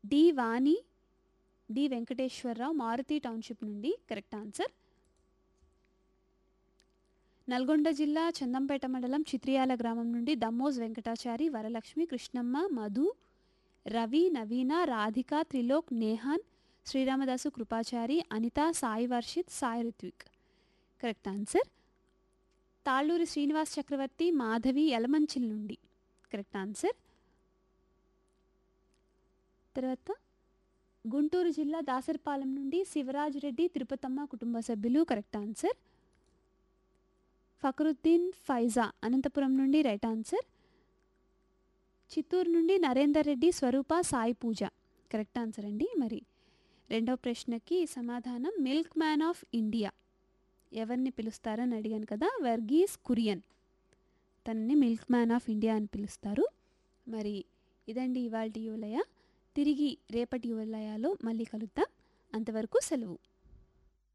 D Vani D Venkateswararao Maruthi township నుండి correct answer Nalgonda జిల్లా చందంపేట మండలం చిత్రియాల గ్రామం నుండి దమ్మోజ్ వెంకటాచారి వరలక్ష్మి కృష్ణమ్మ మధు రవి నవీన రాధిక త్రిలోక్ నేహాన్ శ్రీరామదాసు కృపాచారి అనిత సాయి వర్షిత్ సాయి రిత్విక్ కరెక్ట్ ఆన్సర్ తాళ్ళూరి శ్రీనివాస్ చక్రవర్తి మాధవి యలమంచిల్ నుండి కరెక్ట్ ఆన్సర్ తర్వాత గుంటూరు జిల్లా దాసరిపాలెం నుండి శివరాజ్ రెడ్డి తిరుపతమ్మ కుటుంబ సభ్యులు కరెక్ట్ ఆన్సర్ ఫక్రుద్దీన్ ఫైజా అనంతపురం నుండి రైట్ ఆన్సర్ చిత్తూరు నుండి నరేందర్ రెడ్డి స్వరూప సాయి పూజ కరెక్ట్ ఆన్సర్ అండి మరి రెండవ ప్రశ్నకి సమాధానం మిల్క్ మ్యాన్ ఆఫ్ ఇండియా ఎవరిని పిలుస్తారని అడిగాను కదా వర్గీస్ కురియన్ తనని మిల్క్ మ్యాన్ ఆఫ్ ఇండియా అని పిలుస్తారు మరి ఇదండి ఇవాళ యువలయ తిరిగి రేపటి యువలయాలో మళ్ళీ కలుద్దాం అంతవరకు సెలవు